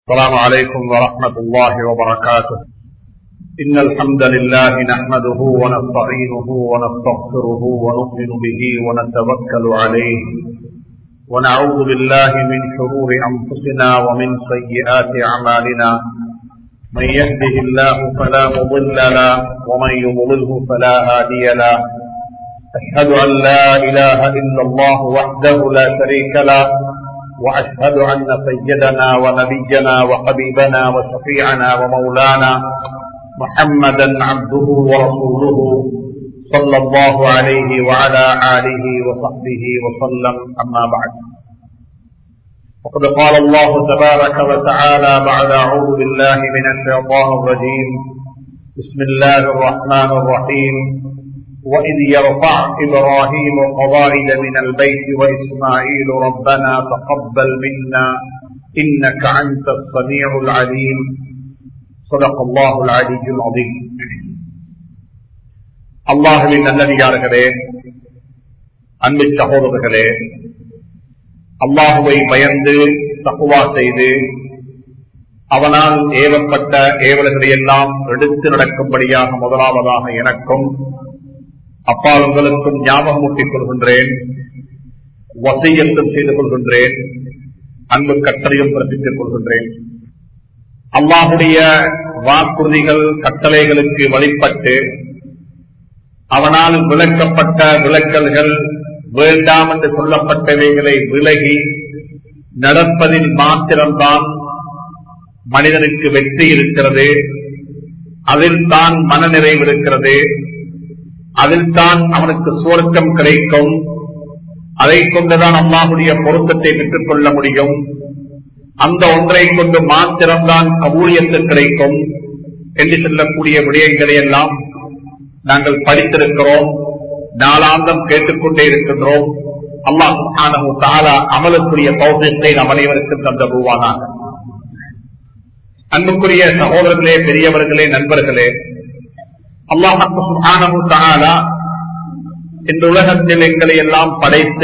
السلام عليكم ورحمة الله وبركاته إن الحمد لله نحمده ونستعينه ونستغفره ونؤمن به ونتوكل عليه ونعوذ بالله من شرور أنفسنا ومن سيئات أعمالنا من يهده الله فلا مضل له ومن يضلله فلا هادي له أشهد أن لا إله إلا الله وحده لا شريك له وأشهد أن سيدنا ونبينا وحبيبنا وشفيعنا ومولانا محمدا عبده ورسوله صلى الله عليه وعلى آله وصحبه وسلم أما بعد وقد قال الله تبارك وتعالى بعد أعوذ بالله من الشيطان الرجيم بسم الله الرحمن الرحيم وإذ يرفع إبراهيم قواعد من البيت وإسماعيل ربنا تقبل منا إنك أنت السميع العليم صدق الله العلي العظيم அல்லாஹுவின் நல்லடியார்களே அன்பு சகோதரர்களே அல்லாஹுவை பயந்து தக்குவா செய்து அவனால் ஏவப்பட்ட ஏவல்களை எல்லாம் எடுத்து நடக்கும்படியாக முதலாவதாக எனக்கும் அப்பால் உங்களுக்கும் ஞாபகமூட்டிக் கொள்கின்றேன் வசையத்தும் செய்து கொள்கின்றேன் அன்பு கட்டளையும் பிறப்பித்துக் கொள்கின்றேன் அல்லாஹுடைய வாக்குறுதிகள் கட்டளைகளுக்கு வழிபட்டு அவனால் விளக்கப்பட்ட விளக்கல்கள் வேண்டாம் என்று சொல்லப்பட்டவைகளை விலகி நடப்பதில் மாத்திரம்தான் மனிதனுக்கு வெற்றி இருக்கிறது அதில் தான் மனநிறைவு இருக்கிறது அதில் தான் அவனுக்கு சுவர்க்கம் கிடைக்கும் அதை கொண்டுதான் அம்மாவுடைய பொருத்தத்தை பெற்றுக் கொள்ள முடியும் அந்த ஒன்றை கொண்டு மாத்திரம்தான் கபூலியத்து கிடைக்கும் என்று சொல்லக்கூடிய விடயங்களை எல்லாம் நாங்கள் படித்திருக்கிறோம் நாளாந்தம் கேட்டுக்கொண்டே இருக்கின்றோம் அல்லாஹ் தாலா அமலுக்குரிய பௌத்தியத்தை நம் அனைவருக்கும் தந்தருவானாக அன்புக்குரிய சகோதரர்களே பெரியவர்களே நண்பர்களே அல்லாஹு தாலா இந்த உலகத்தில் எங்களை எல்லாம் படைத்து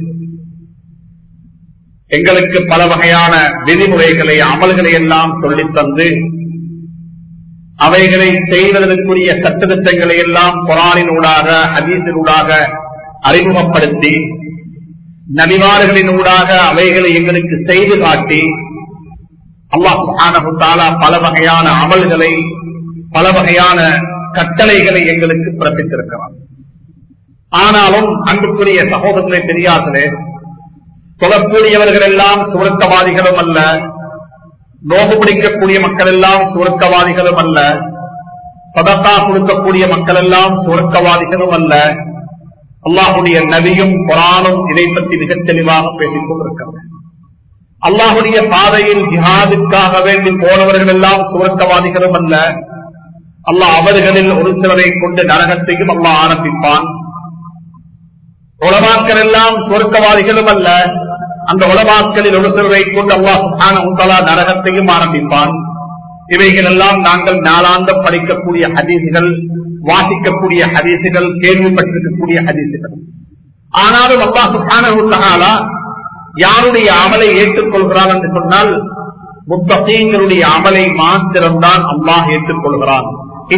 எங்களுக்கு பல வகையான விதிமுறைகளை அமல்களை எல்லாம் சொல்லித் தந்து அவைகளை செய்வதற்குரிய சட்டத்திட்டங்களை எல்லாம் குரானினூடாக ஹதீசினூடாக அறிமுகப்படுத்தி நபிமாறுகளினூடாக அவைகளை எங்களுக்கு செய்து காட்டி அல்லாஹு தாலா பல வகையான அமல்களை பல வகையான கட்டளைகளை எங்களுக்கு பிறப்பித்திருக்கிறார் ஆனாலும் அன்புக்குரிய சகோதரர்களை தெரியாதே தொழக்கூடியவர்கள் எல்லாம் சுருக்கவாதிகளும் அல்ல நோகு பிடிக்கக்கூடிய மக்கள் எல்லாம் சுருக்கவாதிகளும் அல்ல சதத்தா கொடுக்கக்கூடிய மக்கள் எல்லாம் சுருக்கவாதிகளும் அல்ல அல்லாஹுடைய நபியும் குரானும் இதை பற்றி மிகத் தெளிவாக பேசிக் கொண்டிருக்கிறது அல்லாஹுடைய பாதையில் ஜிஹாதுக்காக வேண்டி போனவர்கள் எல்லாம் சுருக்கவாதிகளும் அல்ல அல்லாஹ் அவர்களில் ஒரு சிலரை கொண்டு நரகத்தையும் அல்லாஹ் ஆரம்பிப்பான் உலமாக்கள் எல்லாம் சொர்க்கவாதிகளும் அல்ல அந்த உலமாக்களில் ஒரு சிலரை கொண்டு அல்லாஹ் நரகத்தையும் ஆரம்பிப்பான் இவைகள் எல்லாம் நாங்கள் நாளாந்தம் படிக்கக்கூடிய ஹதீசுகள் வாசிக்கக்கூடிய ஹதீசுகள் கேள்விப்பட்டிருக்கக்கூடிய ஹதீசுகள் ஆனாலும் அல்லாஹ் சுஹானா யாருடைய அமலை ஏற்றுக்கொள்கிறான் என்று சொன்னால் முத்தகீங்களுடைய அமலை மாத்திரம்தான் அல்லாஹ் ஏற்றுக்கொள்கிறான்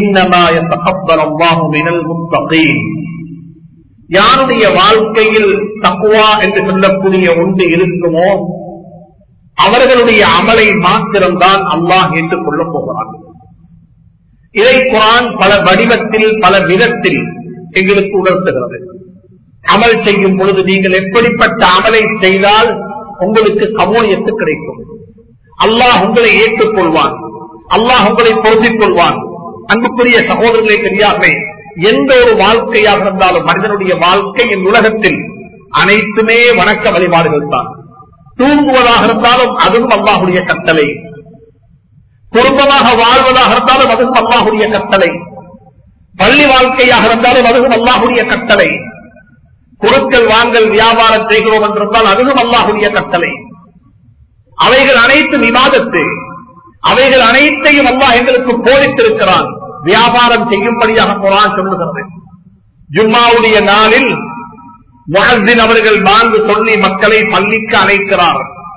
யாருடைய வாழ்க்கையில் தக்குவா என்று சொல்லக்கூடிய ஒன்று இருக்குமோ அவர்களுடைய அமலை மாத்திரம்தான் அல்லாஹ் ஏற்றுக்கொள்ளப் போகிறான் இதை குரான் பல வடிவத்தில் பல விதத்தில் எங்களுக்கு உணர்த்துகிறது அமல் செய்யும் பொழுது நீங்கள் எப்படிப்பட்ட அமலை செய்தால் உங்களுக்கு கமோனியத்து கிடைக்கும் அல்லாஹ் உங்களை ஏற்றுக்கொள்வான் அல்லாஹ் உங்களை பொருந்திக் கொள்வான் அன்புக்குரிய சகோதரர்களை தெரியாமே எந்த ஒரு வாழ்க்கையாக இருந்தாலும் மனிதனுடைய வாழ்க்கை இந்த உலகத்தில் அனைத்துமே வணக்க வழிபாடுகள் தான் தூங்குவதாக இருந்தாலும் அதுவும் அல்லாஹுடைய கட்டளை குடும்பமாக வாழ்வதாக இருந்தாலும் அதுவும் அல்லாஹுடைய கட்டளை பள்ளி வாழ்க்கையாக இருந்தாலும் அதுவும் அல்லாஹுடைய கட்டளை பொருட்கள் வாங்கல் வியாபாரம் செய்கிறோம் என்றிருந்தால் அதுவும் அல்லாஹுடைய கட்டளை அவைகள் அனைத்து விவாதத்து அவைகள் அனைத்தையும் அல்லாஹ் எங்களுக்கு போதித்திருக்கிறான் வியாபாரம் செய்யும்படியாக குரான் சொல்லுகிறது ஜும்மாவுடைய நாளில் முஹத்தின் அவர்கள் மாண்பு சொல்லி மக்களை பள்ளிக்கு அழைக்கிறார்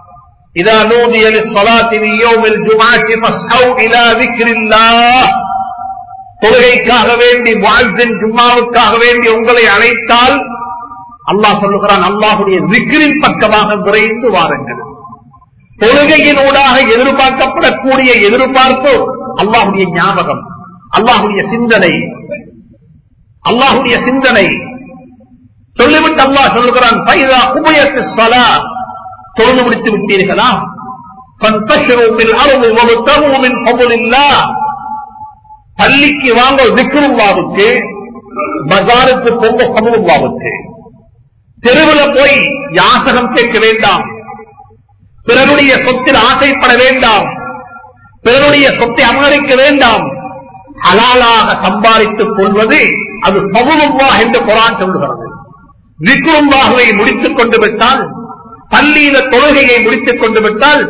إذا نودي للصلاة من يوم الجمعة فاسعوا إلى ذكر الله தொழுகைக்காக வேண்டி வாழ்வின் ஜும்மாவுக்காக வேண்டி உங்களை அழைத்தால் அல்லாஹ் சொல்லுகிறான் அல்லாஹுடைய விக்கிரின் பக்கமாக விரைந்து வாருங்கள் தொழுகையினூடாக எதிர்பார்க்கப்படக்கூடிய எதிர்பார்ப்பு அல்லாஹுடைய ஞாபகம் அல்லாஹுடைய சிந்தனை அல்லாஹுடைய சிந்தனை சொல்லிவிட்டு அல்லாஹ் சொல்லுகிறான் பைதா உபயத்து சலா தொழுது முடித்து விட்டீர்களா فانتشروا في الارض وابتغوا من فضل الله பள்ளிக்கு வாங்க விக்ருல்லாவுக்கு பஜாருக்கு போங்க சமூகவாவுக்கு தெருவில் போய் யாசகம் கேட்க வேண்டாம் பிறருடைய சொத்தில் ஆசைப்பட வேண்டாம் பிறருடைய சொத்தை அபகரிக்க வேண்டாம் ஹலாலாக சம்பாதித்துக் கொள்வது அது சமூகவா என்று குரான் சொல்லுகிறது விக்ருல்லாகவை முடித்துக் கொண்டு விட்டால் பள்ளியில தொழுகையை முடித்துக் கொண்டு விட்டால்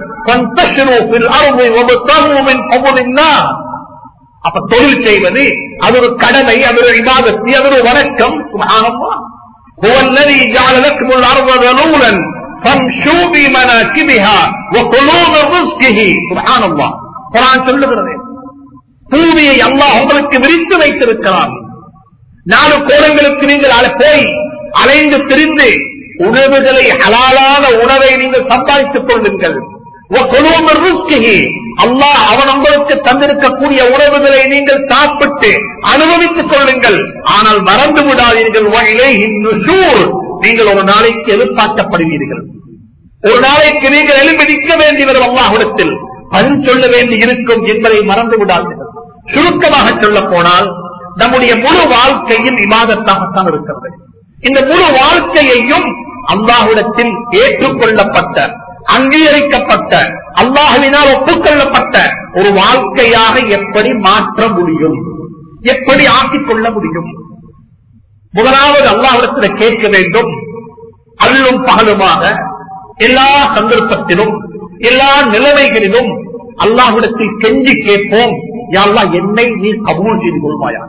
அப்ப தொழில் செய்வது அது ஒரு கடமை அது ஒரு இபாதத்தி அது ஒரு வணக்கம் சுபஹானல்லாஹ். هو الذي جعل لكم الارض ذلولا فامشوا بمناكبها وكلوا من رزقه سبحان الله குர்ஆன் சொல்லுகிறது பூமியை அல்லாஹ் உங்களுக்கு விரித்து வைத்திருக்கிறான் நாலு கோலங்களுக்கு நீங்கள் அல- போய் அலைந்து திரிந்து உணவுகளை ஹலாலான உணவை நீங்கள் சம்பாதித்துக் கொள்ளுங்கள் وَكُلُوا مِن رِزْقِهِ. அல்லாஹ் அவன் உங்களுக்கு தந்திருக்கக்கூடிய உணவுகளை நீங்கள் சாப்பிட்டு அனுபவித்துக் கொள்ளுங்கள் ஆனால் மறந்து விடாதீர்கள் وَإِلَيْهِ النُّشُورُ. நீங்கள் ஒரு நாளைக்கு எதிர்பார்க்கப்படுவீர்கள் ஒரு நாளைக்கு நீங்கள் எழுப்பி நிற்க வேண்டியவர் அல்லாஹ்விடத்தில் பதில் சொல்ல வேண்டி இருக்கும் என்பதை மறந்து விடாதீர்கள் சுருக்கமாக சொல்ல போனால் நம்முடைய முழு வாழ்க்கையில் இமாதத்தாகத்தான் இருக்கிறது இந்த முழு வாழ்க்கையையும் அல்லாஹ்விடத்தில் ஏற்றுக்கொள்ளப்பட்ட அங்கீகரிக்கப்பட்ட அல்லாஹுவினால் ஒப்புக்கொள்ளப்பட்ட ஒரு வாழ்க்கையாக எப்படி மாற்ற முடியும் எப்படி ஆக்கிக் கொள்ள முடியும் முதலாவது அல்லாஹிடத்தில் கேட்க வேண்டும் அல்லும் பகலுமாக எல்லா சந்தர்ப்பத்திலும் எல்லா நிலைமைகளிலும் அல்லாஹ்விடத்தில் கெஞ்சி கேட்போம் யாழ்லா என்னை நீ கபூல் செய்து கொள்வாயா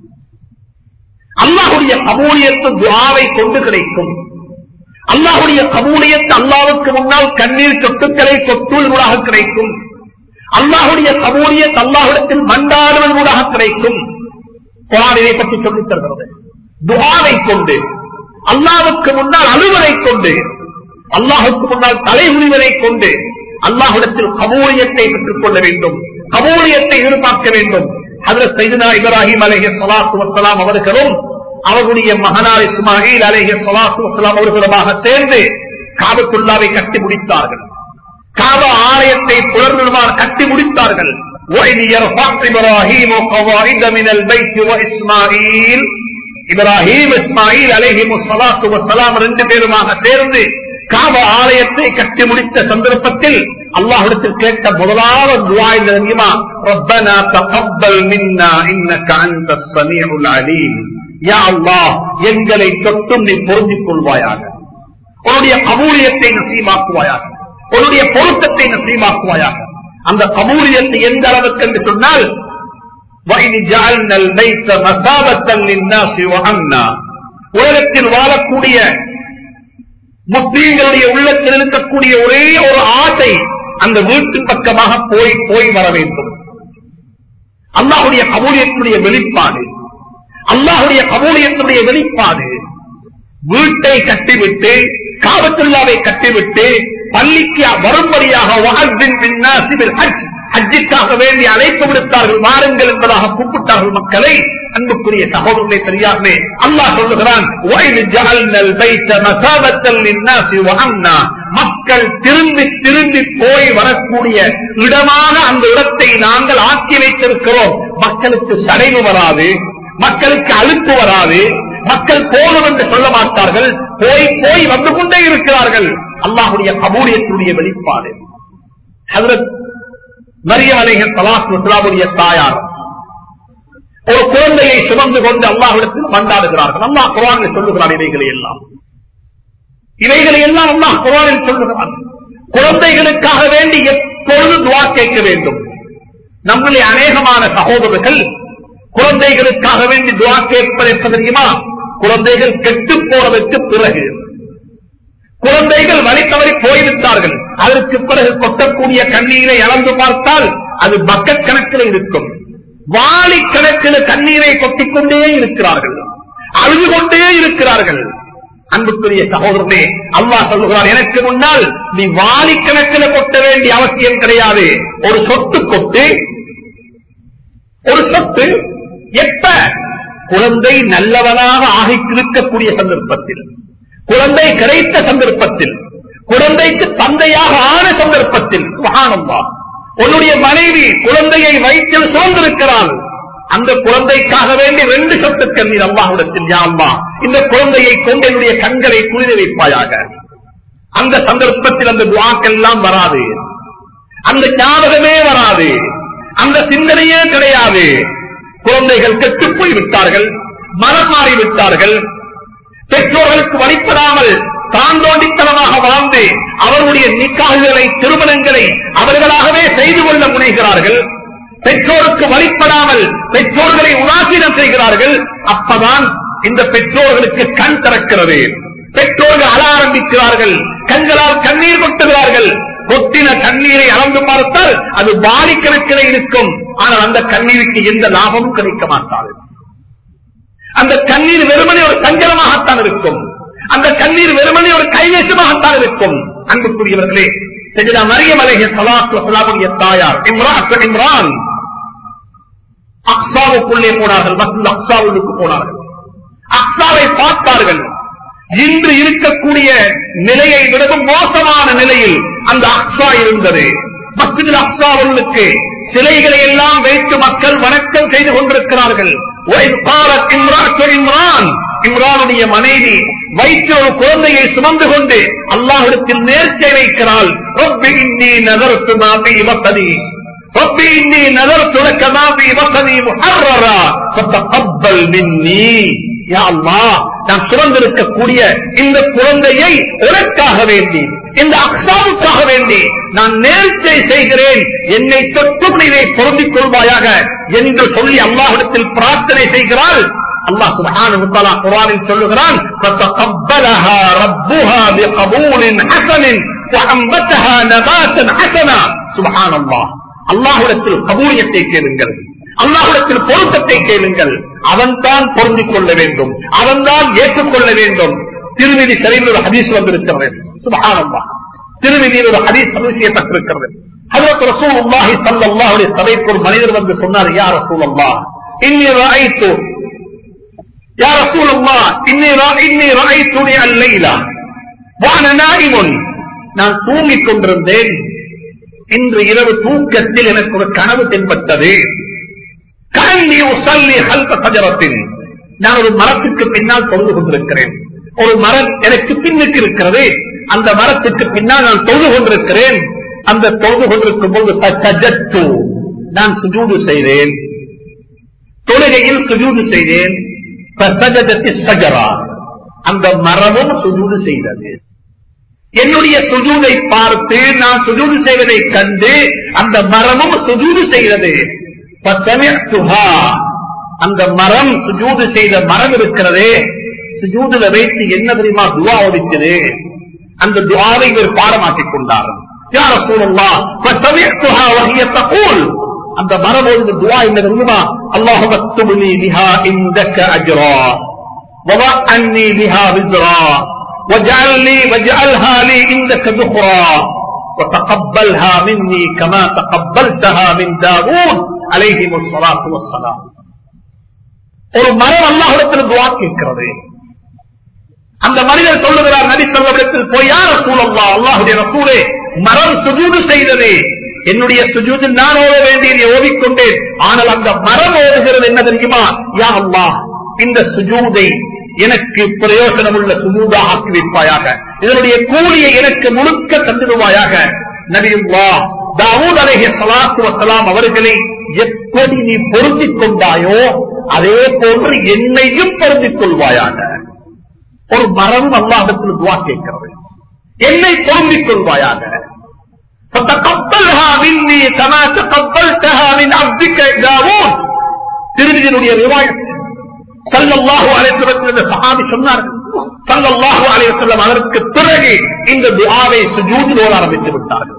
அல்லாஹுடைய கபூலியத்து துவாவை கொண்டு கிடைக்கும் அல்லாஹுடைய கபூலியத்து அல்லாவுக்கு முன்னால் கண்ணீர் சொத்துக்களை சொத்துள்ளாக கிடைக்கும் அல்லாஹுடைய கபூலியத் அல்லாஹிடத்தில் மண்டாடுவதூடாக கிடைக்கும் குரான் இதை பற்றி சொல்லித் தருகிறது துவாவை கொண்டு அல்லாவுக்கு முன்னால் அலுவலை கொண்டு அல்லாஹுக்கு முன்னால் தலைமுடிவதை கொண்டு அல்லாஹுடத்தில் கபூலியத்தை பெற்றுக் கொள்ள வேண்டும் கபூலியத்தை எதிர்பார்க்க வேண்டும் அதில் சைதனா இப்ராஹிம் அலேஹி சலாத்து வசலாம் அவர்களும் அவர்களுடைய மகனார் இஸ்மாயில் அலேஹி சலாத்து வசலாம் அவர்களுமாக சேர்ந்து காபத்துல்லாவை கட்டி முடித்தார்கள் காப ஆலயத்தை புலர்நிர்மாண கட்டி முடித்தார்கள் وَإِذْ يَرْفَعُ إِبْرَاهِيمُ قَوَاعِدَ مِنَ الْبَيْتِ وَإِسْمَاعِيلُ இப்ராஹிம் இஸ்மாயில் அலைஹிமு ஸலாத்து வஸ்ஸலாம் ரெண்டு பேருமாக சேர்ந்து காப ஆலயத்தை கட்டி முடித்த சந்தர்ப்பத்தில் அல்லாஹ்விடத்தில் கேட்ட முதலாவது துஆ என்ன தெரியுமா ரப்பனா தகப்பல் மின்னா இன்னக அன்தஸ் ஸமீஉல் அலீம் யா அல்லாஹ் எங்களை தொட்டும் நீ பொருந்திக் கொள்வாயாக உன்னுடைய கபூலியத்தை நசீமாக்குவாயாக உன்னுடைய பொருத்தத்தை நசீமாக்குவாயாக அந்த கபூலியத்தை எந்த அளவுக்கு என்று சொன்னால் وَإِذْ جَعَلْنَا الْبَيْتَ مَثَابَةً لِلنَّاسِ وَأَمْنًا உலகத்தில் வாழக்கூடிய முஸ்லீம்களுடைய உள்ளத்தில் இருக்கக்கூடிய ஒரே ஒரு ஆசை அந்த வீட்டின் பக்கமாக போய் போய் வர வேண்டும் அல்லாஹுடைய கபூலியத்துடைய வெளிப்பாடு அல்லாஹுடைய கபூலியத்துடைய வெளிப்பாடு வீட்டை கட்டிவிட்டு காபத்துல்லாவை கட்டிவிட்டு பள்ளிக்கு வரும்படியாக வாழ்வின் பின்னாசிபில் ஹஜ் ஹஜ்ஜிற்காக வேண்டி அழைப்பு விடுத்தார்கள் வாருங்கள் என்பதாக கூப்பிட்டார்கள் மக்களை அன்புக்குரிய சகோதரர்களை தெரியாமே அல்லாஹ் சொல்லுகிறான் "வயது ஜஅல்னல் பைத்த மசாபத்தல் லின்னாசி வஅம்னா." மக்கள் திரும்பி திரும்பி போய் வரக்கூடிய இடமாக அந்த இடத்தை நாங்கள் ஆக்கி வைத்திருக்கிறோம் மக்களுக்கு சடைவு வராது மக்களுக்கு அழுப்பு வராது மக்கள் போதும் என்று சொல்ல மாட்டார்கள் போய் போய் வந்து கொண்டே இருக்கிறார்கள் அல்லாஹுடைய கபூலியத்துடைய வெளிப்பாடு ஹஜ்ரத் மரியம் அலைஹி ஸலாத்து வஸலாமுடைய தாயார் ஒரு குழந்தையை சுமந்து கொண்டு அல்லாஹ்விடத்தில் மண்டாடுகிறார்கள் அல்லாஹ் குர்ஆனில் சொல்லுகிறார் இவைகளை எல்லாம் இவைகளை எல்லாம் அல்லாஹ் குர்ஆனில் சொல்லுகிறார் குழந்தைகளுக்காக வேண்டி எப்பொழுது துவா கேட்க வேண்டும் நம்முடைய அநேகமான சகோதரர்கள் குழந்தைகளுக்காக வேண்டி துவா கேட்பது எப்ப தெரியுமா குழந்தைகள் கெட்டு போறதற்கு பிறகு குழந்தைகள் வழி தவறி போய்விட்டார்கள் அதற்கு பிறகு கொட்டக்கூடிய கண்ணீரை அளந்து பார்த்தால் அது பக்கெட் கணக்கில் இருக்கும் வாளி கணக்கில் கண்ணீரை கொட்டிக்கொண்டே இருக்கிறார்கள் அழுது கொண்டே இருக்கிறார்கள் அன்புக்குரிய சகோதரனே அல்லாஹ் சொல்லுகிறார் எனக்கு முன்னால் நீ வாளி கணக்கில் கொட்ட வேண்டிய அவசியம் கிடையாது ஒரு சொட்டு கொட்டு ஒரு சொட்டு எப்ப குழந்தை நல்லவனாக ஆகி இருக்கக்கூடிய சந்தர்ப்பத்தில் குழந்தை கிடைத்த சந்தர்ப்பத்தில் குழந்தைக்கு தந்தையாக ஆன சந்தர்ப்பத்தில் சுகானந்தா உன்னுடைய மனைவி குழந்தையை வயிற்றில் சுமந்திருக்கிறாள் அந்த குழந்தைக்காக வேண்டி ரெண்டு சொத்து கண்ணீர் அல்லாஹுடத்தில் யாம்பா இந்த குழந்தையை கொண்டு என்னுடைய கண்களை குளிர வைப்பாயாக அந்த சந்தர்ப்பத்தில் அந்த துவாக்கெல்லாம் வராது அந்த ஞாபகமே வராது அந்த சிந்தனையே கிடையாது குழந்தைகள் கெட்டுப் போய் விட்டார்கள் மனம் மாறி விட்டார்கள் பெற்றோர்களுக்கு வழிபடாமல் தாந்தோண்டித்தனமாக வாழ்ந்து அவர்களுடைய நிக்காகுகளை திருமணங்களை அவர்களாகவே செய்து கொள்ள முனைகிறார்கள் பெற்றோருக்கு வழிபடாமல் பெற்றோர்களை உதாசீனம் செய்கிறார்கள் அப்பதான் இந்த பெற்றோர்களுக்கு கண் திறக்கிறது பெற்றோர்கள் அழ ஆரம்பிக்கிறார்கள் கண்களால் கண்ணீர் கொட்டுகிறார்கள் கொட்டின கண்ணீரை அளந்து பார்த்தால் அது பாலிக்கணக்கில் இருக்கும் ஆனால் அந்த கண்ணீருக்கு எந்த லாபமும் கிடைக்க மாட்டாது அந்த கண்ணீர் வெறுமனே ஒரு சஞ்சலமாகத்தான் இருக்கும் அந்த கண்ணீர் வெறுமனே ஒரு கைவேசமாகத்தான் இருக்கும் அன்புக்குரியவர்களே செஞ்சா மரியம் அலைஹி ஸலாத்து வஸலாமுடைய தாயார் இம்ரான் இம்ரான் அக்ஸாவுக்குள்ளே போனார்கள் மஸ்ஜித் அக்ஸாவுக்கு போனார்கள் அக்ஸாவை பார்த்தார்கள் இன்று இருக்கக்கூடிய நிலையை விடவும் மோசமான நிலையில் அந்த அக்ஸா இருந்தது மஸ்ஜித் அக்ஸாவுக்கு சிலைகளை எல்லாம் வைத்து மக்கள் வணக்கம் செய்து கொண்டிருக்கிறார்கள் وَإِذْ قَالَتْ امْرَأَةُ இம்ரான் இம்ரானுடைய மனைவி வயிற்று ஒரு குழந்தையை சுமந்து கொண்டு அல்லாஹிடத்தில் நேர்ச்சை வைக்கிறாள் رَبِّ إِنِّي نَذَرْتُ مَا فِي بَطْنِي رَبِّ إِنِّي نَذَرْتُ لَكَ مَا فِي بَطْنِي مُحَرَّرًا فَتَقَبَّلْ مِنِّي யா அல்லாஹ் நான் சுமந்திருக்கக்கூடிய இந்த குழந்தையை உனக்காக வேண்டி இந்த அக்ஸாவுக்காக வேண்டி நான் நேர்ச்சை செய்கிறேன் என்னை தொட்டும் இதை பொருந்திக் கொள்வாயாக என்று சொல்லி அல்லாஹிடத்தில் பிரார்த்தனை செய்கிறாள் அல்லாஹ் சுப்ஹானஹு வ தஆலா குர்ஆனில் சொல்லுகிறான் فَتَقَبَّلَهَا رَبُّهَا بِقَبُولٍ حَسَنٍ وَأَنبَتَهَا نَبَاتًا حَسَنًا سبحان الله அல்லாஹ்விடத்தில் கபூலியத்தை கேளுங்கள் அல்லாஹ்விடத்தில் பொருத்தத்தை கேளுங்கள் அவன்தான் பொருந்திக் கொள்ள வேண்டும் அவன்தான் ஏற்றுக்கொள்ள வேண்டும் திருவிதி சரிவில் ஒரு ஹதீஸ் வந்திருக்கிறது சுபஹானல்லா திருவிதியில் ஒரு ஹதீஸ் பதிவு செய்யப்பட்டிருக்கிறது ஹஜரத் ரசூலுல்லாஹி ஸல்லல்லாஹு அலைஹி வஸல்லம் ஒரு மனிதர் வந்து சொன்னார் யா ரசூலல்லாஹ் இன்னி ரஅய்து யா ரசூலல்லாஹ் இன்னி ரா- இன்னி ரஅய்துனி அல்லைலா வான நாயிமுன் நான் தூங்கிக் கொண்டிருந்தேன் இன்று இரவு தூக்கத்தில் எனக்கு ஒரு கனவு தென்பட்டது கண்ணி உசல்லி ஹல்ப சஜரத்தின் நான் ஒரு மரத்துக்கு பின்னால் தொழுது கொண்டிருக்கிறேன் ஒரு மரம் எனக்கு பின்னுக்கு இருக்கிறது அந்த மரத்துக்கு பின்னால் நான் தொழுது கொண்டிருக்கிறேன் அந்த தொழுது கொண்டிருக்கும் போது சஜத்து நான் சுஜூது செய்தேன் தொழுகையில் சுஜூது செய்தேன் ஃபசஜதத்தி ஷஜரா. அந்த மரமும் சுஜூது செய்தது என்னுடைய சுஜூதை பார்த்து நான் சுஜூது செய்வதை கண்டு அந்த மரமும் சுஜூது செய்தது ஃபசமிஅத்துஹா. அந்த மரம் சுஜூது செய்த மரம் இருக்கிறதே சுஜூதுல வைத்து என்ன தெரியுமா துவா ஒடிச்சது அந்த துவாவை இவர் பாடமாக்கிக் கொண்டார் யார சூழல்லா வஹிய தகூல் அந்த மரம் ஒரு துவா என்ன தெரியுமா அல்லாஹு மக்துபுனி பிஹா இந்தக்க அஜ்ரா وضع عني بها وزرا واجعل لي واجعلها لي عندك ذخرا وتقبلها مني كما تقبلتها من داوود عليهم الصلاة والسلام ஒரு மரம் அல்லாஹிடத்தில் துவா கேட்கிறது அந்த மனிதர் சொல்லுகிறார் நபி சொல்லவிடத்தில் போய் யார் ரசூலல்லா அல்லாஹுடைய ரசூலே மரம் சுஜூது செய்தது என்னுடைய சுஜூதில் நான் ஓத வேண்டியதை ஓதிக்கொண்டேன் ஆனால் அந்த மரம் ஓதுகிறது என்ன தெரியுமா யா அல்லாஹ் இந்த சுஜூதை எனக்கு பிரயோஜனம் உள்ள சுஜூதா ஆக்கி வைப்பாயாக இதனுடைய கூலியை எனக்கு முழுக்க தந்துடுவாயாக நபியுல்லா தாவூத் அலைஹி ஸலாத்து வஸலாம் அவர்களை எப்படி நீ பொருந்திக் கொண்டாயோ அதே போன்று என்னையும் பொருந்திக் கொள்வாயாக ஒரு மரம் அல்லாஹத்தில் துவா கேட்கிறது என்னை பொருந்திக் கொள்வாயாக فتقبلها مني كما تقبلتها من عبدك داوود திருமதியினுடைய ரிவாயத் சல்லல்லாஹு அலைஹி சஹாபி சொன்னார்கள் சல்லல்லாஹு அலைஹி வஸல்லம் அதற்கு பிறகு இந்த துஆவை சுஜூதில் ஓட ஆரம்பித்து விட்டார்கள்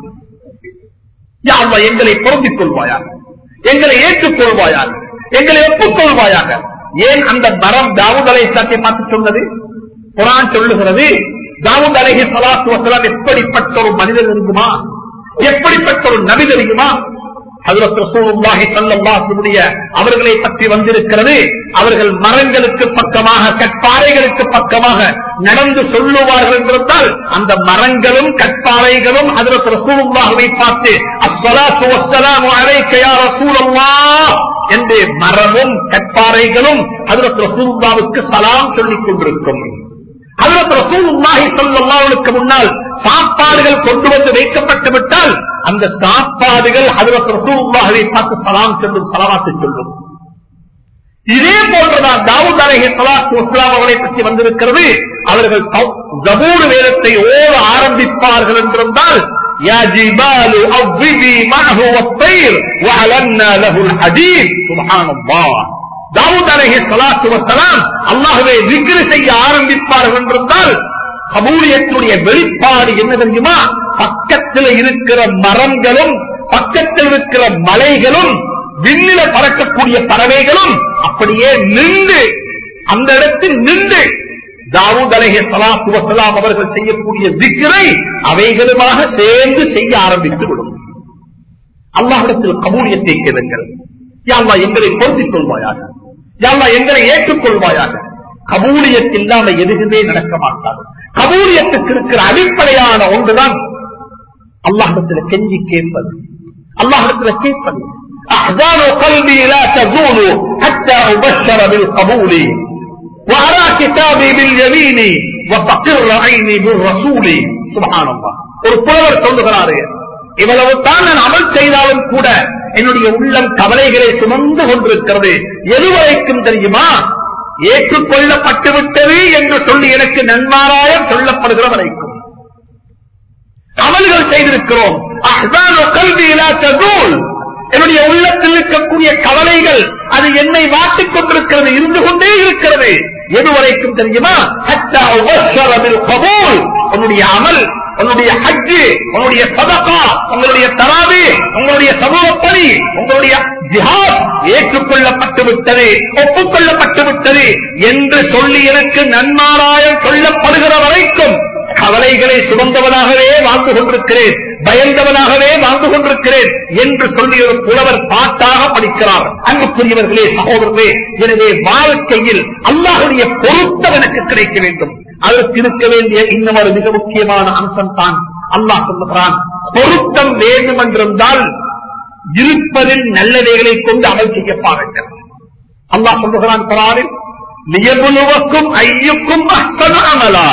யா அல்லாஹ் எங்களை பொருந்திக் கொள்வாயாக எங்களை ஏற்றுக்கொள்வாயாக எங்களை ஒப்புக்கொள்வாயாக ஏன் அந்த மரம் தாவூத் அலைஹிஸ்ஸலாத்தை பார்த்து சொன்னது குரான் சொல்லுகிறது தாவூத் அலைஹி ஸலாத்து வஸலாம் எப்படிப்பட்ட ஒரு மனிதர் இருக்குமா எப்படிப்பட்ட ஒரு நபி தெரியுமா ஹஜ்ரத் ரசூலுல்லாஹி ஸல்லல்லாஹு அலைஹி அவர்களை பற்றி வந்திருக்கிறது அவர்கள் மரங்களுக்கு பக்கமாக கற்பாறைகளுக்கு பக்கமாக நடந்து சொல்லுவார்கள் என்றால் அந்த மரங்களும் கற்பாறைகளும் ஹஜ்ரத் ரசூலுல்லாஹை பார்த்து அஸ்ஸலாத்து வஸ்ஸலாமு அலைக்க யா ரசூலல்லாஹ் என்று மரமும் கற்பாறைகளும் ஹஜ்ரத் ரசூலுல்லாஹ்வுக்கு சலாம் சொல்லிக் கொண்டிருக்கும் ஹஜ்ரத் ரசூலுல்லாஹி ஸல்லல்லாஹு அலைஹி முன்னால் சாப்பாடுகள் கொண்டு வந்து வைக்கப்பட்டு விட்டால் அந்த சாப்பாடுகள் ஹஜ்ரத் ரசூலுல்லாஹை பார்த்து சலாம் சொல்லும் சலவாத்து சொல்லும் இதே போன்றுதான் தாவூத் அலைஹி ஸலாத்து வஸலாம் அவர்களை பற்றி வந்திருக்கிறது அவர்கள் ஜபூர் வேதத்தை ஓட ஆரம்பிப்பார்கள் என்றிருந்தால் يا جبال أوبي معه والطير وعلنا له الحديد سبحان الله தாவூத் அலஹி சலாத்து வசலாம் அல்லாஹுவை விக்கிர செய்ய ஆரம்பிப்பார்கள் என்றிருந்தால் கபூலியத்துடைய வெளிப்பாடு என்ன தெரியுமா பக்கத்தில் இருக்கிற மரங்களும் பக்கத்தில் இருக்கிற மலைகளும் விண்ணில பறக்கக்கூடிய பறவைகளும் அப்படியே நின்று அந்த இடத்தில் நின்று தாவூத் அலஹி சலாத்து வசலாம் அவர்கள் செய்யக்கூடிய விக்கிரை அவைகளுமாக சேர்ந்து செய்ய ஆரம்பித்து விடும் அல்லாஹிடத்தில் கபூலியத்தை கேளுங்கள் யாழ்லா எங்களை பொருத்திக் கொள்வாயாக யாழ்லா எங்களை ஏற்றுக்கொள்வாயாக கபூலியத் இல்லாம எதுவுமே நடக்க மாட்டாது கபூலியத்துக்கு இருக்கிற அடிப்படையான ஒன்றுதான் அல்லாஹிடத்தில் கெஞ்சி கேட்பது அல்லாஹிடத்தில் கேட்பது أحزان قلبي لا تزول حتى أبشر بالقبول وأرى كتابي باليمين وتقر عيني بالرسول سبحان الله ஒரு புலவர் சொல்லுகிறாரே இவ்வளவு தான் நான் அமல் செய்தாலும் கூட என்னுடைய உள்ளம் கவலைகளை சுமந்து கொண்டிருக்கிறது எதுவரைக்கும் தெரியுமா ஏற்றுக்கொள்ளப்பட்டு விட்டது என்று சொல்லி எனக்கு நன்மாராயம் சொல்லப்படுகிற வரைக்கும் அமல்கள் செய்திருக்கிறோம் அஹ்ஸானு கல்வி லா தஸூல். என்னுடைய உள்ளத்தில் இருக்கக்கூடிய கவலைகள் அது என்னை வாட்டிக் கொண்டிருக்கிறது இருந்து கொண்டே இருக்கிறது எதுவரைக்கும் தெரியுமா ஹத்தா உபஸ்ஸர பில் கபூல். உன்னுடைய அமல் உன்னுடைய ஹஜ்ஜு உன்னுடைய சதகா உங்களுடைய தராவி உங்களுடைய சமூக பணி உங்களுடைய ஜிஹாத் ஏற்றுக்கொள்ளப்பட்டு விட்டது ஒப்புக்கொள்ளப்பட்டு விட்டது என்று சொல்லி எனக்கு நன்மாராயம் சொல்லப்படுகிற வரைக்கும் கவலைகளை சுமந்தவனாகவே வாழ்ந்து கொண்டிருக்கிறேன் பயந்தவனாகவே வாழ்ந்து கொண்டிருக்கிறேன் என்று சொல்லி ஒரு புலவர் பாட்டாக படிக்கிறார் அன்புக்குரியவர்களே சகோதரர்களே எனவே வாழ்க்கையில் அல்லாஹுடைய பொருத்தம் எனக்கு கிடைக்க வேண்டும் அதற்கு இருக்க வேண்டிய இன்னும் ஒரு மிக முக்கியமான அம்சம் தான் அல்லாஹ் சொல்லுகிறான் பொருத்தம் வேண்டும் என்றிருந்தால் இருப்பதில் நல்லவைகளை கொண்டு அமல் செய்ய பாருங்கள் அல்லாஹ் சொல்லுகிறான் குரானில் நியமுழுவக்கும் ஐயுக்கும் அஸ்தன அமலா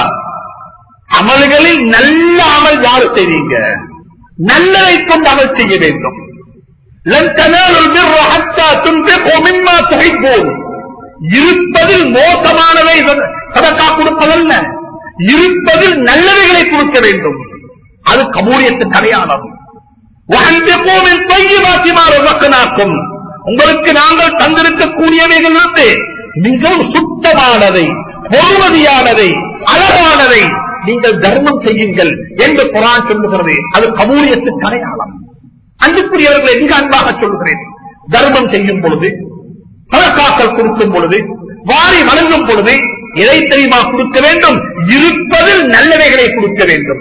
அமல்களில் நல்ல அமல் யாரு செய்வீங்க நல்லதை கொண்டு அமல் செய்ய வேண்டும் لن تنالوا البر حتى تنفقوا مما تحبون இருப்பதில் மோசமானவை சதக்கா கொடுப்பதல்ல இருப்பதில் நல்லவைகளை கொடுக்க வேண்டும் அது கபூரியத்தின் அடையாளம் وأنفقوا من طيبات ما رزقناكم உங்களுக்கு நாங்கள் தந்திருக்கக்கூடியவைகள் வந்து மிகவும் சுத்தமானதை பொறுமதியானதை அழகானதை நீங்கள் தர்மம் செய்யுங்கள் என்று குரான் சொல்லுகிறது அது கபூலியத்துக்கு அடையாளம் அன்புக்குரியவர்களை மிக அன்பாக சொல்லுகிறேன் தர்மம் செய்யும் பொழுது பழக்காக்கள் கொடுக்கும் பொழுது வாரி வழங்கும் பொழுது எதை தெரியுமா கொடுக்க வேண்டும் இருப்பதில் நல்லவைகளை கொடுக்க வேண்டும்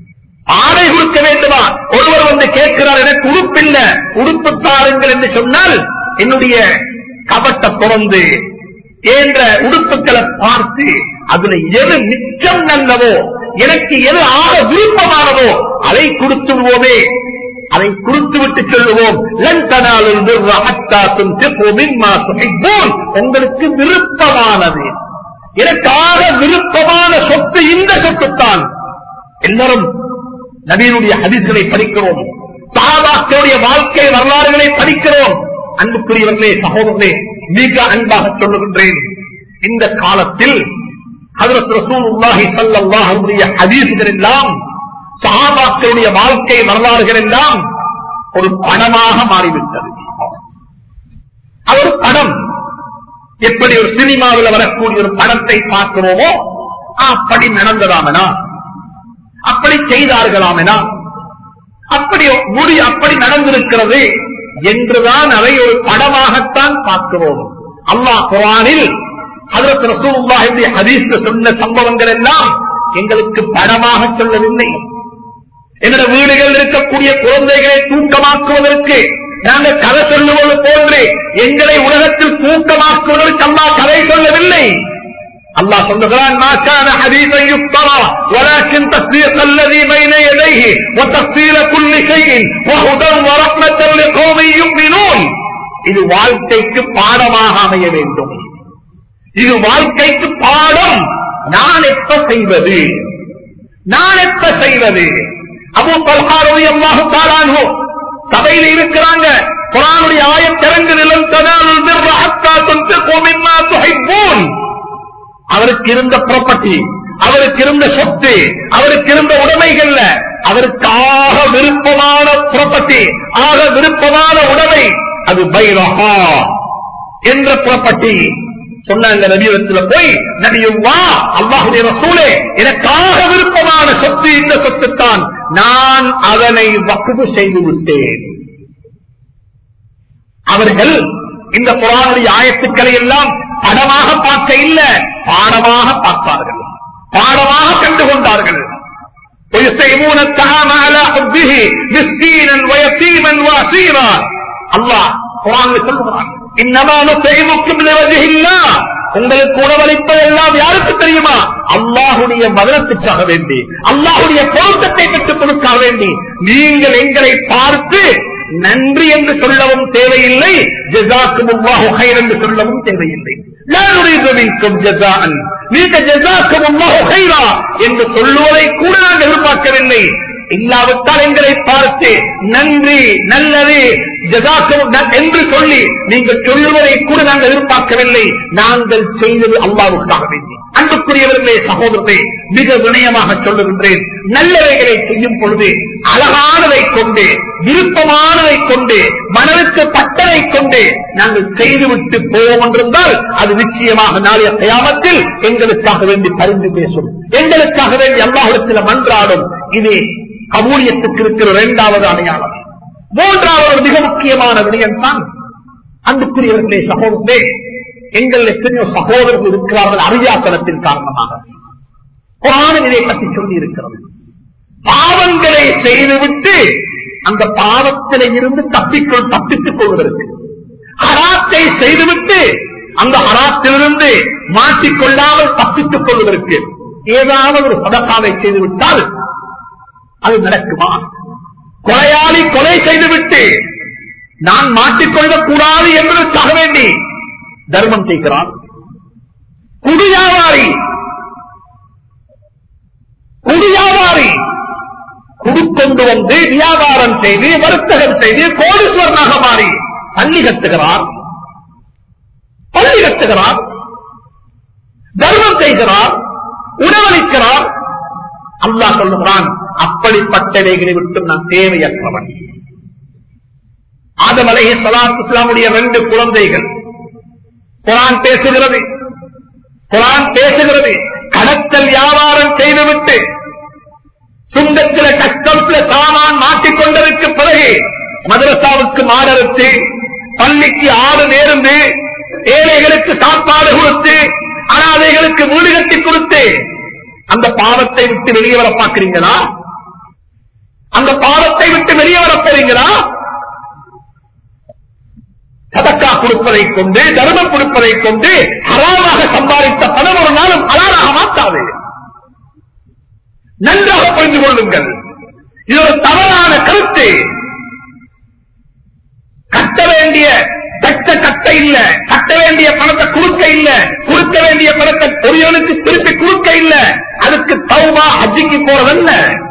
ஆடை கொடுக்க வேண்டுமா ஒருவர் வந்து கேட்கிறார் எனக்கு உடுப்பில்ல உடுப்பு தாருங்கள் என்று சொன்னால் என்னுடைய கபட்டை திறந்து என்ற உடுப்புகளை பார்த்து அதுல எது மிச்சம் நல்லவோ எனக்கு எது ஆக விருப்பமானதோ அதை கொடுத்து விடுவோமே அதை கொடுத்து விட்டு சொல்லுவோம் லன் தனாலுல் பிர்ர ஹத்தா துன்ஃபிகு மிம்மா துஹிப்பூன். உங்களுக்கு விருப்பமானது எனக்கு ஆக விருப்பமான சொத்து இந்த சொத்துத்தான் எல்லாரும் நபியினுடைய ஹதீஸ்களை படிக்கிறோம் சாபாக்களுடைய வாழ்க்கை வரலாறுகளை படிக்கிறோம் அன்புக்குரியவர்களே சகோதரர்களே மிக அன்பாக சொல்லுகின்றேன் இந்த காலத்தில் ஹஜரத் ரசூலுல்லாஹி ஸல்லல்லாஹு அலைஹி ஹதீஸ்கள் எல்லாம் சஹாபாக்களுடைய வாழ்க்கை வரலாறுகள் எல்லாம் ஒரு பணமாக மாறிவிட்டது அவர் பணம் எப்படி ஒரு சினிமாவில் வரக்கூடிய ஒரு படத்தை பார்க்கிறோமோ அப்படி நடந்ததாமனா அப்படி செய்தார்களாமெனா அப்படி முடி அப்படி நடந்திருக்கிறது என்றுதான் அதை ஒரு படமாகத்தான் பார்க்கிறோம் அல்லாஹ் குரானில் அதற்கு ரசூலுல்லாஹி ஹதீஸ்ல சொன்ன சம்பவங்கள் எல்லாம் எங்களுக்கு படமாக சொல்லவில்லை என்னோட வீடுகளில் இருக்கக்கூடிய குழந்தைகளை தூக்கமாக்குவதற்கு நாங்கள் கதை சொல்லுவது போன்று எங்களை உலகத்தில் தூக்கமாக்குவதற்கு அம்மா கதை சொல்லவில்லை الله சொல்லுகிறான் ما كان حديثا يفترى ولكن تصديق الذي بين يديه وتفصيل كل شيء وهدى ورحمة لقوم يؤمنون இது வாழ்க்கைக்கு பாடமாக அமைய வேண்டும் இது வாழ்க்கைக்கு பாடம் நான் எப்ப செய்வது நான் எப்ப செய்வது அபு பல்ஹாரோய் அல்லாஹு தாரானோ சபையில் இருக்கிறாங்க குரானுடைய ஆயத்திறங்கு நிலம் தனாலுல் பிர்ர ஹத்தா துன்ஃபிகு மிம்மா துஹிப்பூன் அவருக்கு இருந்த ப்ராப்பர்ட்டி அவருக்கு இருந்த சொத்து அவருக்கு இருந்த உடைமைகள்ல அவருக்கு ஆக விருப்பமான ப்ராப்பர்ட்டி ஆக விருப்பமான உடைமை அது பைரஹா என்ற ப்ராப்பர்ட்டி சொன்னாங்க நபியத்துல போய் நபியும் வா அல்லாஹுடைய ரசூலே எனக்காக விருப்பமான சொத்து இந்த சொத்து தான் நான் அதனை வக்குவு செய்து விட்டேன் அவர்கள் இந்த புறானுடைய ஆயத்துக்களை எல்லாம் படமாக பார்க்க இல்ல பாடமாக பார்த்தார்கள் பாடமாக கண்டு கொண்டார்கள் ويطعمون الطعام على حبه مسكينا ويتيما واسيرا الله قرآن சொல்லுகிறான் இன்னமா நுத்தைமுக்கும் لوجه الله உங்களுக்கு உணவளிப்பது எல்லாம் யாருக்கு தெரியுமா அல்லாஹுடைய மதனத்துக்காக வேண்டி அல்லாஹுடைய பொருத்தத்தை பெற்றுக் கொடுக்க வேண்டி நீங்கள் எங்களை பார்த்து நன்றி என்று சொல்லவும் தேவையில்லை ஜெசாக்கும் என்று சொல்லவும் தேவையில்லை நீங்க ஜெசாக்கும் என்று சொல்லுவதை கூட நாங்கள் எதிர்பார்க்கவில்லை இல்லாவிட்டால் எங்களை பார்த்து நன்றி நல்லது ஜெசாக்கும் என்று சொல்லி நீங்கள் சொல்லுவதை கூட நாங்கள் எதிர்பார்க்கவில்லை நாங்கள் செய்தது அல்லாவுக்காக வேண்டி அன்புக்குரியவர்களே சகோதரர்களே மிக வினயமாக சொல்லுகின்றேன் நல்லவைகளை செய்யும் பொழுது அழகானதை கொண்டு விருப்பமானதை கொண்டு மனதுக்கு பட்டதை கொண்டு நாங்கள் செய்துவிட்டு போவோம் என்றிருந்தால் அது நிச்சயமாக நாளைய கயாமத்தில் எங்களுக்காக வேண்டி பரிந்து பேசும் எங்களுக்காக வேண்டி அல்லாஹத்தில் மன்றாடும் இது கபூலியத்துக்கு இருக்கிற இரண்டாவது அடையாளம் மூன்றாவது மிக முக்கியமான விடயம் தான் அன்புக்குரியவர்களே சகோதரர்களே எங்கள் எத்தனையோ சகோதரர்கள் இருக்கிறார்கள் அறியாத்தனத்தின் காரணமாக குரான் இதை பற்றி சொல்லி இருக்கிறது பாவங்களை செய்துவிட்டு அந்த பாவத்தில இருந்து தப்பிக்கொள் தப்பித்துக் கொள்வதற்கு ஹராத்தை செய்துவிட்டு அந்த ஹராத்திலிருந்து மாற்றிக்கொள்ளாமல் தப்பித்துக் கொள்வதற்கு ஏதாவது ஒரு சதக்காவை செய்துவிட்டால் அது நடக்குமா கொலையாளி கொலை செய்துவிட்டு நான் மாற்றிக்கொள்ளக் கூடாது என்பதற்காக வேண்டி தர்மம் செய்கிறான் குடியாவாரி குடியாவாரி குடிக்கொண்டு வந்து வியாபாரம் செய்து வர்த்தகம் செய்து கோடீஸ்வரனாக மாறி பள்ளி கட்டுகிறார் பள்ளி கட்டுகிறார் தர்மம் செய்கிறார் உணவளிக்கிறார் அல்லா சொல்லுகிறான் அப்படிப்பட்டவைகளை விட்டு நான் தேவையற்றவன் ஆதம் அலைஹி சலாத்து இஸ்லாமுடைய ரெண்டு குழந்தைகள் குரான் பேசுகிறது குரான் பேசுகிறது கடத்தல் வியாபாரம் செய்துவிட்டு சுங்கத்தில கஷ்டத்துல சாமான் மாட்டிக்கொண்டதற்கு பிறகு மதரசாவுக்கு மாடறுத்து பள்ளிக்கு ஆறு நேர்ந்து ஏழைகளுக்கு சாப்பாடு கொடுத்து அனாதைகளுக்கு வீடு கட்டி கொடுத்து அந்த பாவத்தை விட்டு வெளியே வர பார்க்கிறீங்களா அந்த பாவத்தை விட்டு வெளியே வர போறீங்களா சதக்கா கொடுப்பதை கொண்டு தர்மம் கொடுப்பதை கொண்டு ஹராமாக சம்பாதித்த பணம் ஒரு நாளும் ஹலாலாக மாற்றாது நன்றாக புரிந்து கொள்ளுங்கள் இது ஒரு தவறான கருத்து கட்ட வேண்டிய கட்ட கட்ட இல்ல கட்ட வேண்டிய பணத்தை கொடுக்க இல்ல கொடுக்க வேண்டிய பணத்தை பொரியவனுக்கு திருப்பி கொடுக்க இல்ல அதுக்கு தௌபா ஹஜ்ஜிக்கு போறதல்ல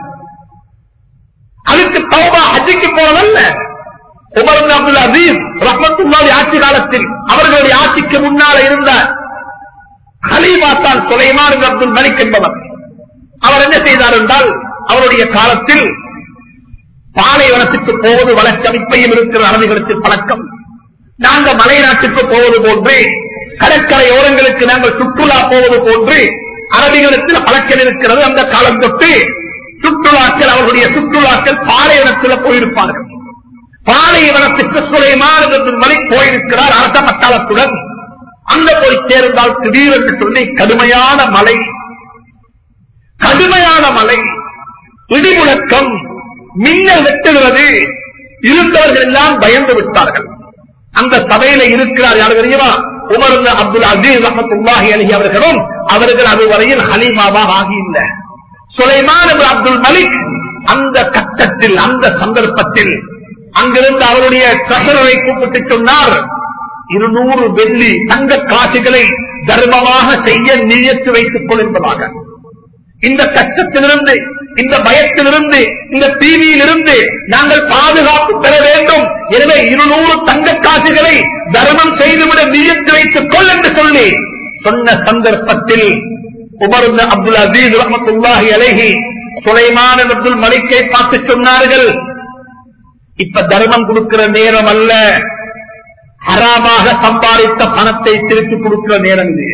அதுக்கு தௌபா ஹஜ்ஜிக்கு போறதல்ல உமர் இப்னு அப்துல் அசீஸ் ரஹ்மத்துல்லாஹி ஆட்சி காலத்தில் அவர்களுடைய ஆட்சிக்கு முன்னால இருந்த ஹலீமா தான் சுலைமான் இப்னு அப்துல் மலிக் என்பவர் அவர் என்ன செய்தார் என்றால் அவருடைய காலத்தில் பாலைவனத்துக்கு போவது வழக்கம் இப்பையும் இருக்கிற அரபிகளுக்கு பழக்கம் நாங்க மலை நாட்டுக்கு போவது போன்று கடற்கரை ஓரங்களுக்கு நாங்கள் சுற்றுலா போவது போன்று அரபிகளிடத்தில் பழக்கம் இருக்கிறது அந்த காலம் தொட்டு சுற்றுலாக்கள் அவர்களுடைய சுற்றுலாக்கள் பாலைவனத்தில் போயிருப்பார்கள் பாலைவனத்துக்கு சுலைமான மலை போயிருக்கிறார் அரச பட்டாளத்துடன் அங்க போய் சேர்ந்தால் திடீரென்று சொல்லி கடுமையான மலை கடுமையான மலை இடிமுழக்கம் மின்னல் வெட்டுகிறது இருந்தவர்கள் எல்லாம் பயந்து விட்டார்கள் அந்த சபையில இருக்கிறார் யார் தெரியுமா உமர் அப்துல் அசீஸ் அஹமத்துல்லாஹி அலி அவர்களும் அவர்கள் அதுவரையில் ஹலீமாவாக ஆகியில்லை சுலைமான் அப்துல் மலிக் அந்த கட்டத்தில் அந்த சந்தர்ப்பத்தில் அங்கிருந்து அவருடைய கசரரை கூப்பிட்டு சொன்னார் இருநூறு வெள்ளி தங்க காசுகளை தர்மமாக செய்ய நியத்து வைத்துக் கொள் என்பதாக இந்த கஷ்டத்திலிருந்து இந்த பயத்திலிருந்து இந்த தீவியிலிருந்து நாங்கள் பாதுகாப்பு பெற வேண்டும் எனவே இருநூறு தங்க காசுகளை தர்மம் செய்துவிட நியத்து வைத்துக் கொள் என்று சொல்லி சொன்ன சந்தர்ப்பத்தில் உமர் அப்துல் அசீஸ் ரஹமத்துல்லாஹி அலைஹி சுலைமான அப்துல் மலிக்கை பார்த்து சொன்னார்கள் இப்ப தர்மம் கொடுக்கிற நேரம் அல்ல ஹராமாக சம்பாதித்த பணத்தை திருப்பி கொடுக்கிற நேரம் இது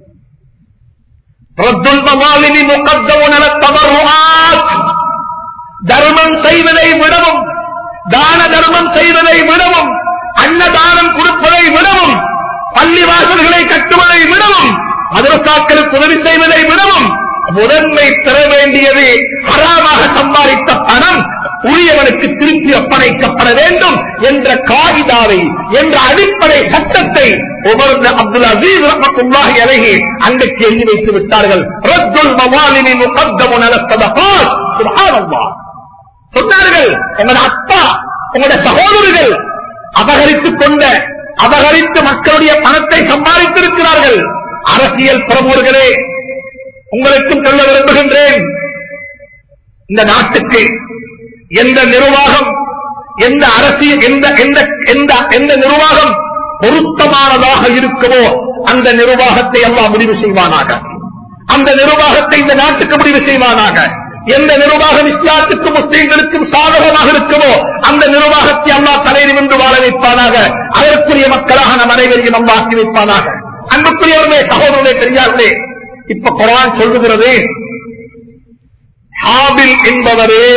ரத்துல் மவாலினி முகத்தமுன தவறுவாத் தர்மம் செய்வதை விடவும் தான தர்மம் செய்வதை விடவும் அன்னதானம் கொடுப்பதை விடவும் பள்ளிவாசல்களை கட்டுவதை விடவும் மதரசாக்களுக்கு உதவி செய்வதை விடவும் முதன்மை பெற வேண்டியது ஹராமாக சம்பாதித்த பணம் உரியவனுக்கு திருப்பி ஒப்படைக்கப்பட வேண்டும் என்ற காகிதாவை என்ற அடிப்படை சட்டத்தை உமர்ந்த அப்துல் அசீஸ் ரஹமத்துல்லாஹி அலைஹி அன்றைக்கு எழுதி வைத்து விட்டார்கள் ரத்துல் மவாலினி முகத்தமு நலத்ததகால் சுப்ஹானல்லாஹ் சொன்னார்கள் உங்களோட அப்பா உங்களுடைய சகோதரர்கள் அபகரித்துக் கொண்ட அபகரித்து மக்களுடைய பணத்தை சம்பாதித்திருக்கிறார்கள் அரசியல் பிரமுகர்களே உங்களுக்கும் சொல்ல விரும்புகின்றேன் இந்த நாட்டுக்கு எந்த நிர்வாகம் எந்த அரசியல் எந்த எந்த எந்த எந்த நிர்வாகம் பொருத்தமானதாக இருக்குமோ அந்த நிர்வாகத்தை எல்லாம் முடிவு செய்வானாக அந்த நிர்வாகத்தை இந்த நாட்டுக்கு முடிவு செய்வானாக எந்த நிர்வாகம் இஸ்லாத்துக்கு முஸ்லீம்களுக்கும் சாதகமாக இருக்குமோ அந்த நிர்வாகத்தை அல்லா தலையில் நின்று வாழ வைப்பானாக அதற்குரிய மக்களாக நம் அனைவரையும் அல்லா ஆக்கி வைப்பானாக அன்புக்குரியவர்களே சகோதரர்களே பெரியார்களே இப்ப குரான் சொல்லுகிறது ஹாபில் என்பவரே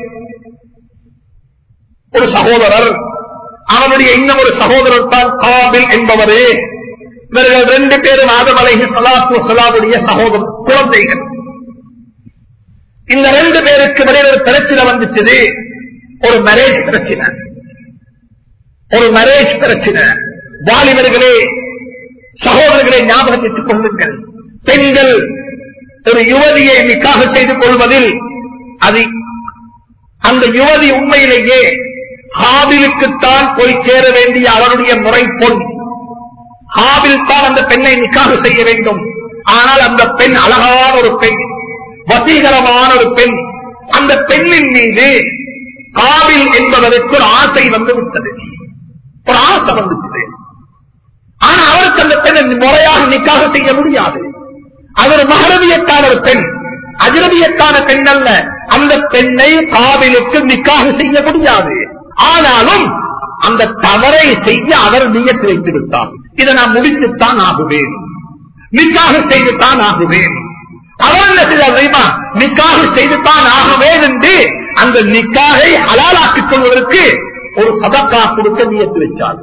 ஒரு சகோதரர் அவனுடைய இன்னும் ஒரு சகோதரர் தான் காபில் என்பவரே இவர்கள் ரெண்டு பேரும் ஆதம் அலைஹி சலாத்து சலாவுடைய சகோதரர் குழந்தைகள் இந்த ரெண்டு பேருக்கு இடையில ஒரு பிரச்சனை வந்துச்சு ஒரு மேரேஜ் பிரச்சனை ஒரு மேரேஜ் பிரச்சனை வாலிபர்களே சகோதரர்களை ஞாபகத்திட்டுக் கொள்ளுங்கள் பெண்கள் ஒரு யுவதியை நிக்காக செய்து கொள்வதில் அது அந்த யுவதி உண்மையிலேயே ஹாபிலுக்குத்தான் போய் சேர வேண்டிய அவருடைய முறை பொன் ஹாபில் தான் அந்த பெண்ணை நிக்காக செய்ய வேண்டும் ஆனால் அந்த பெண் அழகான ஒரு பெண் வசீகரமான ஒரு பெண் அந்த பெண்ணின் மீது காபில் என்பதற்கு ஒரு ஆசை வந்து விட்டது ஒரு ஆசை வந்துச்சு ஆனா அவருக்கு அந்த பெண்ணை முறையாக நிக்காக செய்ய முடியாது அவர் மகரவியக்கான ஒரு பெண் அஜரவியக்கான பெண் அல்ல அந்த பெண்ணை காவிலுக்கு நிக்காக செய்ய முடியாது ஆனாலும் அந்த தவறை செய்ய அவர் நியத்து வைத்து விட்டார் இதை நான் முடித்துத்தான் ஆகுவேன் நிக்காக செய்துத்தான் ஆகுவேன் அவர் என்ன செய்தார் தெரியுமா நிக்காக செய்துத்தான் ஆகுவேன் என்று அந்த நிக்காகை ஹலாலாக்கிக் கொள்வதற்கு ஒரு சதக்கா கொடுக்க நியத்து வச்சார்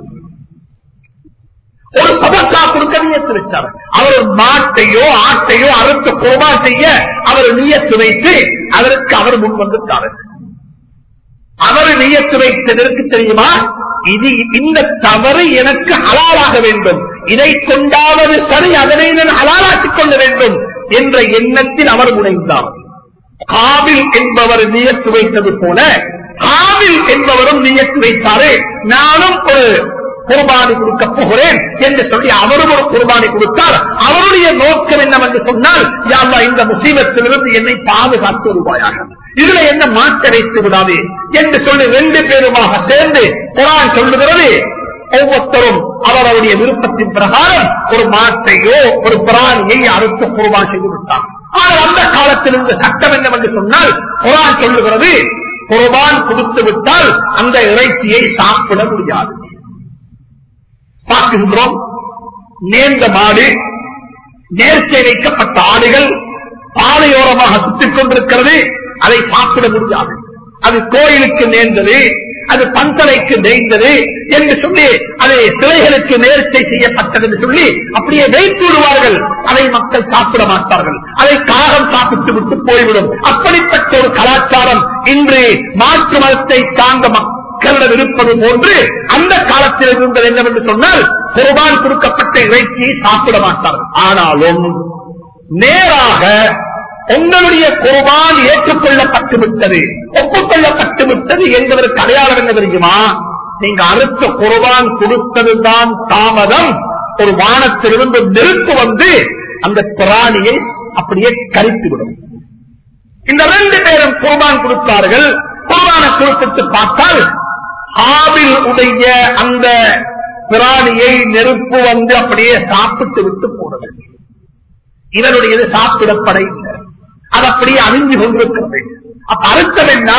ஒரு சதக்கா கொடுக்க நியத்து வச்சார் அவர் மாட்டையோ ஆட்டையோ அறுத்து குருமா செய்ய அவர் நியத்து வைத்து அதற்கு அவர் முன் வந்துட்டார் அவர் நியத்து வைத்ததற்கு தெரியுமா இது இந்த தவறு எனக்கு ஹலாலாக வேண்டும் இதை கொண்டாவது சரி அதனை நான் ஹலாலாக்கிக் கொள்ள வேண்டும் என்ற எண்ணத்தில் அவர் முனைந்தார் காவில் என்பவர் நியத்து வைத்தது போல காவில் என்பவரும் நியத்து வைத்தாரு நானும் ஒரு குர்பானி கொடுக்க போகிறேன் என்று சொல்லி அவரும் ஒரு குர்பானி கொடுத்தார் அவருடைய நோக்கம் என்னவென்று சொன்னால் யாரா இந்த முசீபத்திலிருந்து என்னை பாதுகாத்து வருவாயாக இதுல என்ன மாற்ற வைத்து விடாது என்று சொல்லி ரெண்டு பேருமாக சேர்ந்து குரான் சொல்லுகிறது ஒவ்வொருத்தரும் அவரவருடைய விருப்பத்தின் பிரகாரம் ஒரு மாட்டையோ ஒரு பிராணியை அறுத்து குர்பான் செய்து விட்டார் ஆனால் அந்த காலத்தில் இருந்த சட்டம் என்னவென்று சொன்னால் குரான் சொல்லுகிறது குர்பான் கொடுத்து விட்டால் அந்த இறைச்சியை சாப்பிட முடியாது பார்க்கின்றோம் நேர்ந்த மாடு நேர்ச்சை வைக்கப்பட்ட ஆடுகள் பாதையோரமாக சுற்றிக் கொண்டிருக்கிறது அதை சாப்பிட முடியாது அது கோயிலுக்கு நேர்ந்தது அது பந்தலைக்கு நேர்ந்தது என்று சொல்லி அதை சிலைகளுக்கு நேர்ச்சை செய்யப்பட்டது என்று சொல்லி அப்படியே வைத்து விடுவார்கள் அதை மக்கள் சாப்பிட மாட்டார்கள் அதை காகம் சாப்பிட்டு விட்டு போய்விடும் அப்படிப்பட்ட ஒரு கலாச்சாரம் இன்று மாற்று மதத்தை சார்ந்த மக்களிடம் இருப்பது போன்று அந்த காலத்தில் இருந்தது என்னவென்று சொன்னால் குர்பான் கொடுக்கப்பட்ட இறைச்சியை சாப்பிட மாட்டார்கள் ஆனாலும் நேராக உங்களுடைய குர்பான் ஏற்றுக்கொள்ளப்பட்டு விட்டது ஒப்புக்கொள்ளப்பட்டு விட்டது என்பதற்கு அடையாளம் என்ன தெரியுமா நீங்க அறுத்த குர்பான் கொடுத்ததுதான் தாமதம் ஒரு வானத்திலிருந்து நெருப்பு வந்து அந்த பிராணியை அப்படியே கரித்துவிடும் இந்த ரெண்டு பேரும் குர்பான் கொடுத்தார்கள் குர்பான கொடுத்துட்டு பார்த்தால் ஆவில் உடைய அந்த பிராணியை நெருப்பு வந்து அப்படியே சாப்பிட்டு விட்டு போனது இவருடையது சாப்பிடப்பட இல்லை அது அப்படியே அழிஞ்சு கொண்டிருக்கிறது அப்ப அர்த்தம் என்ன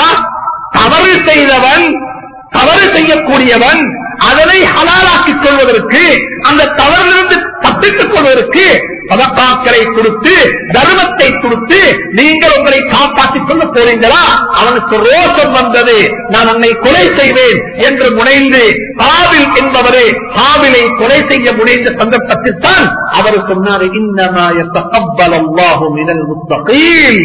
தவறு செய்தவன் தவறு செய்யக்கூடியவன் அதனை ஹலாலாக்கிக் கொள்வதற்கு அந்த தவறிலிருந்து தப்பித்துக் கொள்வதற்கு பதக்காக்களை கொடுத்து தர்மத்தை கொடுத்து நீங்கள் உங்களை காப்பாற்றிக் கொள்ள போறீங்களா அவனுக்கு ரோஷம் வந்தது நான் உன்னை கொலை செய்வேன் என்று முனைந்து ஹாவில் என்பவரே ஹாவிலை கொலை செய்ய முனைந்த சந்தர்ப்பத்தில் தான் அவர் சொன்னார் இன்னமாய தகப்பலம் மினல் முத்தகீல்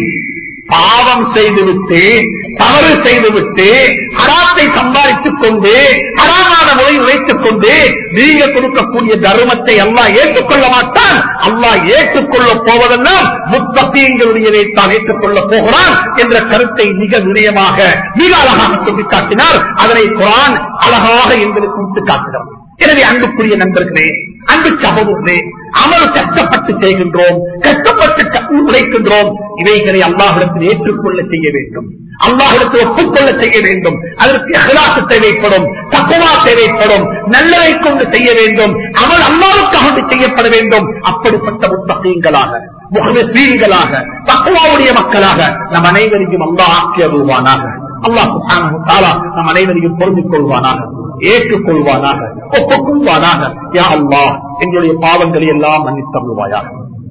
பாவம் செய்துவிட்டு தவறு செய்துவிட்டு ஹராத்தை சம்பாதித்துக் கொண்டு ஹராமான முறையில் வைத்துக் கொண்டு நீங்க கொடுக்கக்கூடிய தர்மத்தை அல்லாஹ் ஏற்றுக்கொள்ள மாட்டான் அல்லாஹ் ஏற்றுக்கொள்ள போவதெல்லாம் முத்தகீங்களுடையதை தான் ஏற்றுக்கொள்ள போகிறான் என்ற கருத்தை மிக வினயமாக மிக அழகாக சுட்டிக்காட்டினார் அதனை குரான் அழகாக எங்களுக்கு சுட்டிக்காட்டுகிறார் எனவே அன்புக்குரிய நண்பர்களே அன்பு சகோதரர்களே அமல் கஷ்டப்பட்டு செய்கின்றோம் கஷ்டப்பட்டு க- உழைக்கின்றோம் இவைகளை அல்லாஹிடத்தில் ஏற்றுக்கொள்ள செய்ய வேண்டும் அல்லாஹிடத்தில் ஒப்புக்கொள்ள செய்ய வேண்டும் அதற்கு அகலாசு தேவைப்படும் தக்குவா தேவைப்படும் நல்லதை கொண்டு செய்ய வேண்டும் அமல் அல்லாவுக்காக செய்யப்பட வேண்டும் அப்படிப்பட்ட முத்தகங்களாக முகமீன்களாக தக்குவாவுடைய மக்களாக நம் அனைவரையும் அல்லாஹ் ஆக்கியருவானாக அல்லாஹ் சுப்ஹானஹு வ தஆலா நம் அனைவரையும் பொருந்திக் கொள்வானாக ஏற்றுக்கொள்வானாக ஒப்புக்கொள்வானாக யா அல்லாஹ் எங்களுடைய பாவங்களை எல்லாம் மன்னித்தருள்வாயாக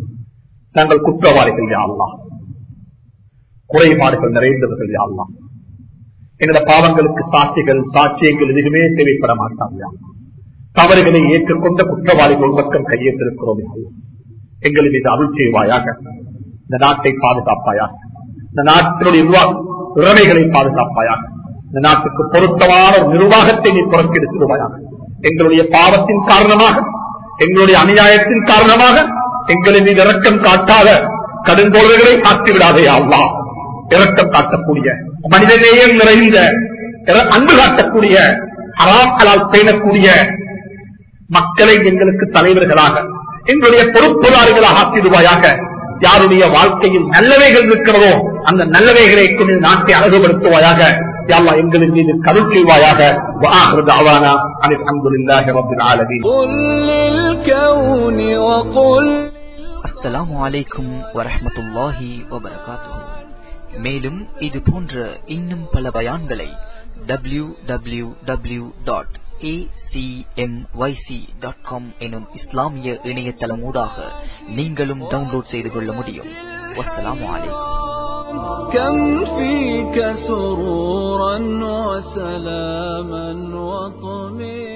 நாங்கள் குற்றவாளிகள் யா அல்லாஹ் குறைபாடுகள் நிறைந்தவர்கள் யா அல்லாஹ் எங்களோட பாவங்களுக்கு சாட்சிகள் சாட்சியங்கள் எதுவுமே தேவைப்பட மாட்டாங்க யா அல்லாஹ். தவறுகளை ஏற்றுக்கொண்ட குற்றவாளிகள் பக்கம் கையெழுத்திருக்கிறோம் யா அல்லாஹ். எங்கள் மீது அருள் செய்வாயாக இந்த நாட்டை பாதுகாப்பாயாக இந்த நாட்டினுடைய நிர்வாக உறவைகளை பாதுகாப்பாயாக இந்த நாட்டுக்கு பொருத்தமான ஒரு நிர்வாகத்தை நீ புறக்கெடுத்துடுவாயாக எங்களுடைய பாவத்தின் காரணமாக எங்களுடைய அநியாயத்தின் காரணமாக எங்களின் மீது இரக்கம் காட்டாத கடுங்கோள்களை காட்டிவிடாதே அல்லா இரக்கம் காட்டக்கூடிய மனிதநேயம் நிறைந்த இர- அன்பு காட்டக்கூடிய அறாக்களால் பேணக்கூடிய மக்களை எங்களுக்கு தலைவர்களாக எங்களுடைய பொறுப்புதாரிகளாக ஆக்கிடுவாயாக யாருடைய வாழ்க்கையில் நல்லவைகள் இருக்கிறதோ அந்த நல்லவைகளை கொண்டு நாட்டை அழகுபடுத்துவாயாக யாழ்லா எங்களின் மீது கருள் செய்வாயாக وآخر دعوانا أن الحمد لله رب العالمين قل للكون وقل அஸ்ஸலாமு அலைக்கும் வரஹ்மத்துல்லாஹி வபரகாத்துஹு மேலும் இது போன்ற இன்னும் பல பயான்களை டபிள்யூ டபிள்யூ டபிள்யூ டாட் எனும் இஸ்லாமிய இணையதளமூடாக நீங்களும் டவுன்லோட் செய்து கொள்ள முடியும் வஸ்ஸலாமு அலைக்கும் كم فيك سرورا وسلاما وطمئنا